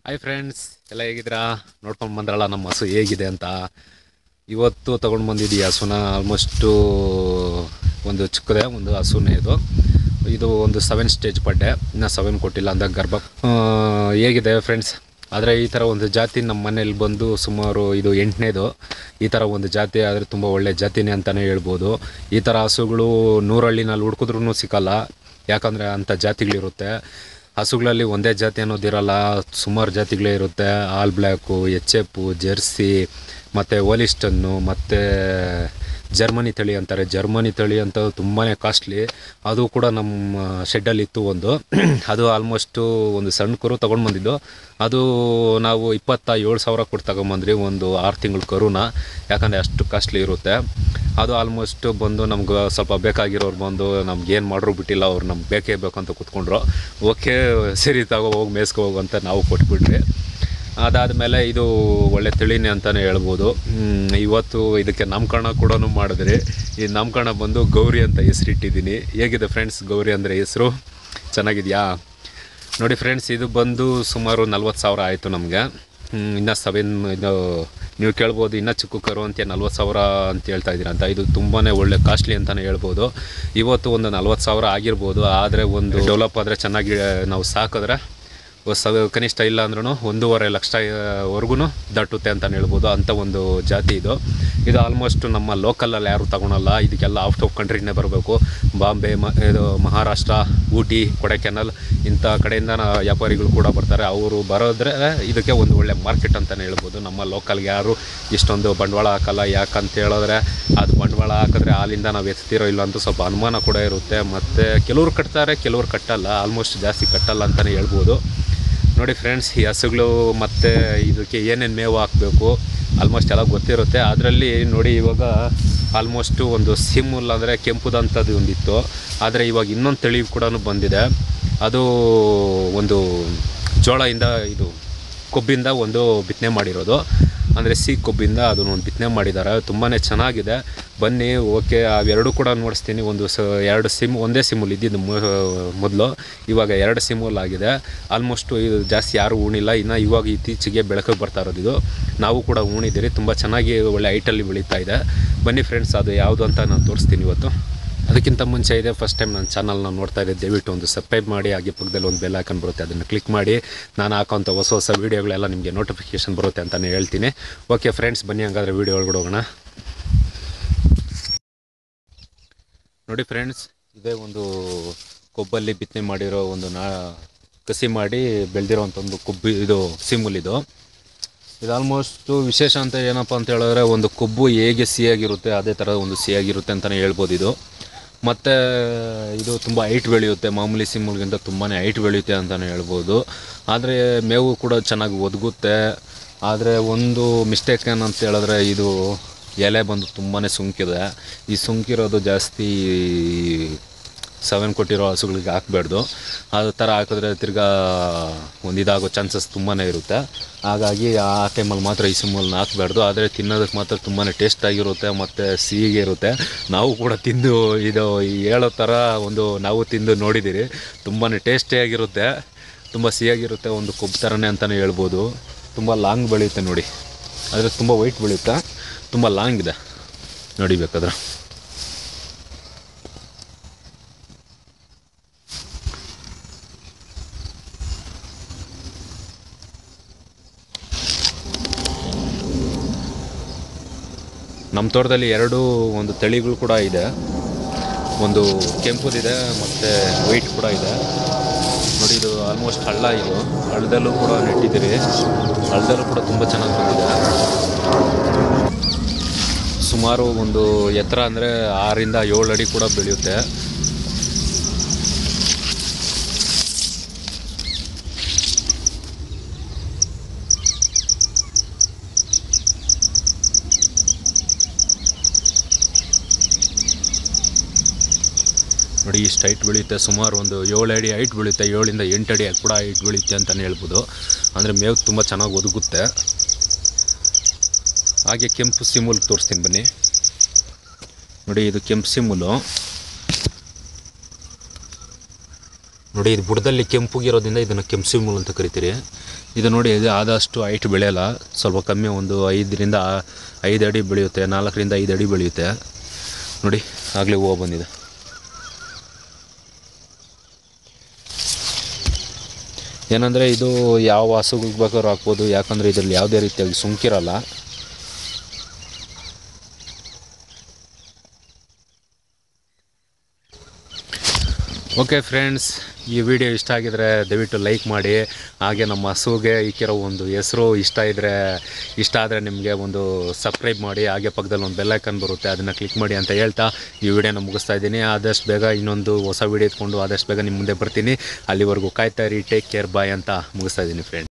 hi friends ಎಲ್ಲ ಹೇಗಿದ್ದೀರಾ ನೋಡ್ಕೊಂಡು ಬಂದ್ರಲ್ಲ ನಮ್ಮ ಹಸು ಹೇಗಿದೆ ಅಂತ ಇವತ್ತು ತೊಗೊಂಡು ಬಂದಿದ್ದೀವಿ ಹಸುನ ಆಲ್ಮೋಸ್ಟು ಒಂದು ಚಿಕ್ಕದೆ ಒಂದು ಹಸುನೇ ಇದು ಇದು ಒಂದು ಸೆವೆನ್ ಸ್ಟೇಜ್ ಪಡ್ಡೆ ಇನ್ನೂ ಸೆವೆನ್ ಕೊಟ್ಟಿಲ್ಲ ಅಂದಾಗ ಗರ್ಭ ಆ, ಹೇಗಿದೆ ಫ್ರೆಂಡ್ಸ್ ಆದರೆ ಈ ಥರ ಒಂದು ಜಾತಿ ನಮ್ಮ ಮನೇಲಿ ಬಂದು ಸುಮಾರು ಇದು ಎಂಟನೇದು ಈ ಥರ ಒಂದು ಜಾತಿ ಆದರೆ ತುಂಬ ಒಳ್ಳೆ ಜಾತಿನೇ ಅಂತಲೇ ಹೇಳ್ಬೋದು ಈ ಥರ ಹಸುಗಳು ನೂರಳ್ಳಿನಲ್ಲಿ ಹುಡ್ಕಿದ್ರೂ ಸಿಕ್ಕಲ್ಲ ಯಾಕಂದರೆ ಅಂಥ ಜಾತಿಗಳಿರುತ್ತೆ ಹಸುಗಳಲ್ಲಿ ಒಂದೇ ಜಾತಿ ಅನ್ನೋದಿರಲ್ಲ ಸುಮಾರು ಜಾತಿಗಳೇ ಇರುತ್ತೆ all black H F Jersey ಮತ್ತು ಓಲಿಸ್ಟನ್ನು ಮತ್ತು ಜರ್ಮನಿ ತಳಿ ಅಂತಾರೆ ಜರ್ಮನಿ ತಳಿ ಅಂತ ತುಂಬಾ ಕಾಸ್ಟ್ಲಿ ಅದು ಕೂಡ ನಮ್ಮ ಶೆಡ್ಡಲ್ಲಿ ಇತ್ತು ಒಂದು ಅದು ಆಲ್ಮೋಸ್ಟು ಒಂದು ಸಣ್ಣ ಕರು ತೊಗೊಂಡು ಬಂದಿದ್ದು ಅದು ನಾವು ಇಪ್ಪತ್ತ ಏಳು ಸಾವಿರ ಕೊಟ್ಟು ತಗೊಂಬಂದ್ರಿ ಒಂದು ಆರು ತಿಂಗಳ ಕರುನ ಯಾಕಂದರೆ ಅಷ್ಟು ಕಾಸ್ಟ್ಲಿ ಇರುತ್ತೆ ಅದು ಆಲ್ಮೋಸ್ಟ್ ಬಂದು ನಮ್ಗೆ ಸ್ವಲ್ಪ ಬೇಕಾಗಿರೋರು ಬಂದು ನಮ್ಗೆ ಏನು ಮಾಡ್ರು ಬಿಟ್ಟಿಲ್ಲ ಅವ್ರು ನಮ್ಗೆ ಬೇಕೇ ಬೇಕು ಅಂತ ಕೂತ್ಕೊಂಡ್ರು ಓಕೆ ಸರಿ ತಗೋ ಹೋಗಿ ಮೇಯ್ಸ್ಕೊ ಹೋಗು ಅಂತ ನಾವು ಕೊಟ್ಬಿಟ್ವಿ ಅದಾದಮೇಲೆ ಇದು ಒಳ್ಳೆ ತಿಳಿನೇ ಅಂತಲೇ ಹೇಳ್ಬೋದು ಹ್ಮ್, ಇವತ್ತು ಇದಕ್ಕೆ ನಾಮಕರಣ ಕೂಡ ಮಾಡಿದ್ರಿ ಈ ನಾಮಕರಣ ಬಂದು ಗೌರಿ ಅಂತ ಹೆಸರಿಟ್ಟಿದ್ದೀನಿ ಹೇಗಿದೆ ಫ್ರೆಂಡ್ಸ್ ಗೌರಿ ಅಂದರೆ ಹೆಸರು ಚೆನ್ನಾಗಿದೆಯಾ ನೋಡಿ ಫ್ರೆಂಡ್ಸ್ ಇದು ಬಂದು ಸುಮಾರು ನಲ್ವತ್ತು ಸಾವಿರ ಆಯಿತು ನಮಗೆ ಇನ್ನು ಸೆವೆನ್ ಇದು ನೀವು ಕೇಳ್ಬೋದು ಇನ್ನೂ ಚಿಕ್ಕ ಕರು ಅಂತ ನಲ್ವತ್ತು ಸಾವಿರ ಅಂತ ಹೇಳ್ತಾ ಇದ್ದೀರಾ ಅಂತ ಇದು ತುಂಬಾ ಒಳ್ಳೆ ಕಾಸ್ಟ್ಲಿ ಅಂತಲೇ ಹೇಳ್ಬೋದು ಇವತ್ತು ಒಂದು ನಲ್ವತ್ತು ಸಾವಿರ ಆಗಿರ್ಬೋದು ಆದರೆ ಒಂದು ಡೆವಲಪ್ ಆದರೆ ಚೆನ್ನಾಗಿ ನಾವು ಸಾಕಿದ್ರೆ ಸ ಕನಿಷ್ಠ ಇಲ್ಲ ಅಂದ್ರೂ ಒಂದೂವರೆ ಲಕ್ಷವರೆಗೂ ದಾಟುತ್ತೆ ಅಂತಲೇ ಹೇಳ್ಬೋದು ಅಂಥ ಒಂದು ಜಾತಿ ಇದು ಇದು ಆಲ್ಮೋಸ್ಟ್ ನಮ್ಮ ಲೋಕಲಲ್ಲಿ ಯಾರು ತಗೊಳಲ್ಲ ಇದಕ್ಕೆಲ್ಲ ಔಟ್ ಆಫ್ ಕಂಟ್ರಿನೇ ಬರಬೇಕು ಬಾಂಬೆ ಮ ಇದು ಮಹಾರಾಷ್ಟ್ರ ಊಟಿ ಕೊಡೈಕೆನಲ್ ಇಂಥ ಕಡೆಯಿಂದ ನ- ವ್ಯಾಪಾರಿಗಳು ಕೂಡ ಬರ್ತಾರೆ ಅವರು ಬರೋದ್ರೆ ಇದಕ್ಕೆ ಒಂದು ಒಳ್ಳೆ ಮಾರ್ಕೆಟ್ ಅಂತಲೇ ಹೇಳ್ಬೋದು ನಮ್ಮ ಲೋಕಲ್ಗೆ ಯಾರು ಇಷ್ಟೊಂದು ಬಂಡವಾಳ ಹಾಕಲ್ಲ ಯಾಕಂತ ಹೇಳಿದ್ರೆ ಅದು ಬಂಡವಾಳ ಹಾಕಿದ್ರೆ ಹಾಲಿಂದ ನಾವು ಎತ್ತಿರೋ ಇಲ್ಲ ಅಂತ ಸ್ವಲ್ಪ ಅನುಮಾನ ಕೂಡ ಇರುತ್ತೆ ಮತ್ತು ಕೆಲವ್ರು ಕಟ್ತಾರೆ ಕೆಲವ್ರು ಕಟ್ಟಲ್ಲ ಆಲ್ಮೋಸ್ಟ್ ಜಾಸ್ತಿ ಕಟ್ಟಲ್ಲ ಅಂತಲೇ ಹೇಳ್ಬೋದು ನೋಡಿ ಫ್ರೆಂಡ್ಸ್ ಈ ಹಸುಗಳು ಮತ್ತು ಇದಕ್ಕೆ ಏನೇನು ಮೇವು ಹಾಕಬೇಕು ಆಲ್ಮೋಸ್ಟ್ ಎಲ್ಲ ಗೊತ್ತಿರುತ್ತೆ ಅದರಲ್ಲಿ ನೋಡಿ ಇವಾಗ ಆಲ್ಮೋಸ್ಟು ಒಂದು ಸಿಮ್ಮುಲ್ ಅಂದರೆ ಕೆಂಪುದಂಥದ್ದು ಒಂದಿತ್ತು ಆದರೆ ಇವಾಗ ಇನ್ನೊಂದು ತಳಿ ಕೂಡ ಬಂದಿದೆ ಅದು ಒಂದು ಜೋಳದಿಂದ ಇದು ಕೊಬ್ಬಿಂದ ಒಂದು ಬಿತ್ತನೆ ಮಾಡಿರೋದು ಅಂದರೆ ಸಿ ಕೊಬ್ಬಿಂದ ಅದನ್ನು ಒಂದು ಬಿತ್ತನೆ ಮಾಡಿದ್ದಾರೆ ತುಂಬಾ ಚೆನ್ನಾಗಿದೆ ಬನ್ನಿ ಓಕೆ ಅವೆರಡು ಕೂಡ ನೋಡಿಸ್ತೀನಿ ಒಂದು ಸ ಎರಡು ಸಿಮ್ ಒಂದೇ ಸಿಮ್ಮಲ್ಲಿ ಇದ್ದಿದ್ದು ಮೊದಲು ಇವಾಗ ಎರಡು ಸಿಮ್ಮಲ್ಲಿ ಆಗಿದೆ ಆಲ್ಮೋಸ್ಟು ಇದು ಜಾಸ್ತಿ ಯಾರು ಉಣಿಲ್ಲ ಇನ್ನು ಇವಾಗ ಇತ್ತೀಚೆಗೆ ಬೆಳಕಿಗೆ ಬರ್ತಾ ಇರೋದು ಇದು ನಾವು ಕೂಡ ಉಣಿದ್ದೀರಿ ತುಂಬ ಚೆನ್ನಾಗಿ ಒಳ್ಳೆ ಹೈಟಲ್ಲಿ ಬೆಳೀತಾ ಇದೆ ಬನ್ನಿ ಫ್ರೆಂಡ್ಸ್ ಅದು ಯಾವುದು ಅಂತ ನಾನು ತೋರಿಸ್ತೀನಿ ಇವತ್ತು ಅದಕ್ಕಿಂತ ಮುಂಚೆ ಇದೆ ಫಸ್ಟ್ ಟೈಮ್ ನನ್ನ ಚಾನಲ್ನ ನೋಡ್ತಾ ಇದ್ದೆ ದಯವಿಟ್ಟು ಒಂದು ಸಬ್ಸ್ಕ್ರೈಬ್ ಮಾಡಿ ಹಾಗೆ ಪಕ್ಕದಲ್ಲಿ ಒಂದು ಬೆಲ್ ಐಕನ್ ಬರುತ್ತೆ ಅದನ್ನು ಕ್ಲಿಕ್ ಮಾಡಿ ನಾನು ಹಾಕೋಂಥ ಹೊಸ ಹೊಸ ವೀಡಿಯೋಗಳೆಲ್ಲ ನಿಮಗೆ ನೋಟಿಫಿಕೇಶನ್ ಬರುತ್ತೆ ಅಂತಲೇ ಹೇಳ್ತೀನಿ ಓಕೆ ಫ್ರೆಂಡ್ಸ್ ಬನ್ನಿ ಹಂಗಾದ್ರೆ ವೀಡಿಯೋ ಒಳಗಡೆ ಹೋಗೋಣ ನೋಡಿ ಫ್ರೆಂಡ್ಸ್ ಇದೇ ಒಂದು ಕೊಬ್ಬಲ್ಲಿ ಬಿತ್ತನೆ ಮಾಡಿರೋ ಒಂದು ನಾ ಕಸಿ ಮಾಡಿ ಬೆಳೆದಿರೋವಂಥ ಒಂದು ಕೊಬ್ಬು ಇದು ಸಿಮ್ಮುಲ್ ಇದು ಇದು ಆಲ್ಮೋಸ್ಟು ವಿಶೇಷ ಅಂತ ಏನಪ್ಪ ಅಂತ ಹೇಳಿದ್ರೆ ಒಂದು ಕೊಬ್ಬು ಹೇಗೆ ಸಿಹಿಯಾಗಿರುತ್ತೆ ಅದೇ ಥರ ಒಂದು ಸಿಹಿಯಾಗಿರುತ್ತೆ ಅಂತಲೇ ಹೇಳ್ಬೋದು ಇದು ಮತ್ತು ಇದು ತುಂಬ ಹೈಟ್ ಬೆಳೆಯುತ್ತೆ ಮಾಮೂಲಿ ಸಿಮ್ಮುಲ್ಗಿಂತ ತುಂಬಾ ಹೈಟ್ ಬೆಳೆಯುತ್ತೆ ಅಂತಲೇ ಹೇಳ್ಬೋದು ಆದರೆ ಮೇವು ಕೂಡ ಚೆನ್ನಾಗಿ ಒದಗುತ್ತೆ ಆದರೆ ಒಂದು ಮಿಸ್ಟೇಕ್ ಏನಂತ ಹೇಳಿದ್ರೆ ಇದು ಎಲೆ ಬಂದು ತುಂಬಾ ಸುಂಕಿದೆ ಈ ಸುಂಕಿರೋದು ಜಾಸ್ತಿ ಸೆವೆನ್ ಕೊಟ್ಟಿರೋ ಹಸುಗಳಿಗೆ ಹಾಕಬಾರ್ದು ಆ ಥರ ಹಾಕಿದ್ರೆ ತಿರ್ಗಾ ಒಂದು ಇದಾಗೋ ಚಾನ್ಸಸ್ ತುಂಬಾ ಇರುತ್ತೆ ಹಾಗಾಗಿ ಆ ಟೈಮಲ್ಲಿ ಮಾತ್ರ ಈ ಸಿಮ್ಮಲ್ನ ಹಾಕಬಾರ್ದು ಆದರೆ ತಿನ್ನೋದಕ್ಕೆ ಮಾತ್ರ ತುಂಬಾ ಟೇಸ್ಟ್ ಆಗಿರುತ್ತೆ ಮತ್ತು ಸಿಹಿಗೆ ಇರುತ್ತೆ ನಾವು ಕೂಡ ತಿಂದು ಇದು ಈ ಹೇಳೋ ಥರ ಒಂದು ನಾವು ತಿಂದು ನೋಡಿದ್ದೀರಿ ತುಂಬಾ ಟೇಸ್ಟಿಯಾಗಿರುತ್ತೆ ತುಂಬ ಸಿಹಿಯಾಗಿರುತ್ತೆ ಒಂದು ಕೊಬ್ಬು ಥರನೇ ಅಂತಲೇ ಹೇಳ್ಬೋದು ತುಂಬ ಲಾಂಗ್ ಬೆಳೆಯುತ್ತೆ ನೋಡಿ ಆದರೆ ತುಂಬ ವೈಟ್ ಬೆಳೆಯುತ್ತೆ ತುಂಬ ಲಾಂಗ್ ಇದೆ ನೋಡಿ ಬೇಕಾದ್ರೆ ನಮ್ಮ ತೋಟದಲ್ಲಿ ಎರಡು ಒಂದು ತಳಿಗಳು ಕೂಡ ಇದೆ ಒಂದು ಕೆಂಪುದಿದೆ ಮತ್ತು ವೈಟ್ ಕೂಡ ಇದೆ ನೋಡಿ ಇದು ಆಲ್ಮೋಸ್ಟ್ ಹಳ್ಳ ಇದು ಹಳ್ಳದಲ್ಲೂ ಕೂಡ ನೆಟ್ಟಿದ್ದೀರಿ ಹಳ್ಳದಲ್ಲೂ ಕೂಡ ತುಂಬ ಚೆನ್ನಾಗಿ ಬಂದಿದೆ ಸುಮಾರು ಒಂದು ಎತ್ತರ ಅಂದರೆ ಆರರಿಂದ ಏಳು ಅಡಿ ಕೂಡ ಬೆಳೆಯುತ್ತೆ ನೋಡಿ ಇಷ್ಟು ಹೈಟ್ ಬೆಳೆಯುತ್ತೆ ಸುಮಾರು ಒಂದು ಏಳು ಅಡಿ ಹೈಟ್ ಬೆಳೆಯುತ್ತೆ ಏಳಿಂದ ಎಂಟು ಅಡಿ ಕೂಡ ಹೈಟ್ ಬೆಳೆಯುತ್ತೆ ಅಂತಲೇ ಹೇಳ್ಬೋದು ಅಂದರೆ ಮೇವು ತುಂಬ ಚೆನ್ನಾಗಿ ಒದಗುತ್ತೆ ಹಾಗೆ ಕೆಂಪು ಸಿಮುಲ್ ತೋರಿಸ್ತೀನಿ ಬನ್ನಿ ನೋಡಿ ಇದು ಕೆಂಪು ಸಿಮುಲು ನೋಡಿ ಇದು ಬುಡದಲ್ಲಿ ಕೆಂಪುಗಿರೋದ್ರಿಂದ ಇದನ್ನು ಕೆಂಪು ಮೂಲ ಅಂತ ಕರಿತೀರಿ ಇದು ನೋಡಿ ಇದು ಆದಷ್ಟು ಹೈಟ್ ಬೆಳೆಯಲ್ಲ ಸ್ವಲ್ಪ ಕಮ್ಮಿ ಒಂದು ಐದರಿಂದ ಐದು ಅಡಿ ಬೆಳೆಯುತ್ತೆ ನಾಲ್ಕರಿಂದ ಐದು ಅಡಿ ಬೆಳೆಯುತ್ತೆ ನೋಡಿ ಆಗಲೇ ಹೂವು ಬಂದಿದೆ ಏನಂದರೆ ಇದು ಯಾವ ಹಸುಗಳಿಗೆ ಬೇಕಾದ್ರೂ ಹಾಕ್ಬೋದು ಯಾಕಂದರೆ ಇದರಲ್ಲಿ ಯಾವುದೇ ರೀತಿಯಾಗಿ ಸುಂಕಿರಲ್ಲ ಓಕೆ ಫ್ರೆಂಡ್ಸ್ ಈ ವಿಡಿಯೋ ಇಷ್ಟ ಆಗಿದರೆ ದಯವಿಟ್ಟು ಲೈಕ್ ಮಾಡಿ ಹಾಗೆ ನಮ್ಮ ಹಸುಗೆ ಈಕಿರೋ ಒಂದು ಹೆಸರು ಇಷ್ಟ ಇದ್ದರೆ ಇಷ್ಟ ಆದರೆ ನಿಮಗೆ ಒಂದು ಸಬ್ಸ್ಕ್ರೈಬ್ ಮಾಡಿ ಹಾಗೆ ಪಕ್ಕದಲ್ಲಿ ಒಂದು ಬೆಲ್ಲೈಕನ್ ಬರುತ್ತೆ ಅದನ್ನು ಕ್ಲಿಕ್ ಮಾಡಿ ಅಂತ ಹೇಳ್ತಾ ಈ ವಿಡಿಯೋನ ಮುಗಿಸ್ತಾ ಇದ್ದೀನಿ ಆದಷ್ಟು ಬೇಗ ಇನ್ನೊಂದು ಹೊಸ ವಿಡಿಯೋ ಎತ್ಕೊಂಡು ಆದಷ್ಟು ಬೇಗ ನಿಮ್ಮ ಮುಂದೆ ಬರ್ತೀನಿ ಅಲ್ಲಿವರೆಗೂ ಕಾಯ್ತಾ ಇರಿ ಟೇಕ್ ಕೇರ್ ಬಾಯ್ ಅಂತ ಮುಗಿಸ್ತಾ ಇದ್ದೀನಿ ಫ್ರೆಂಡ್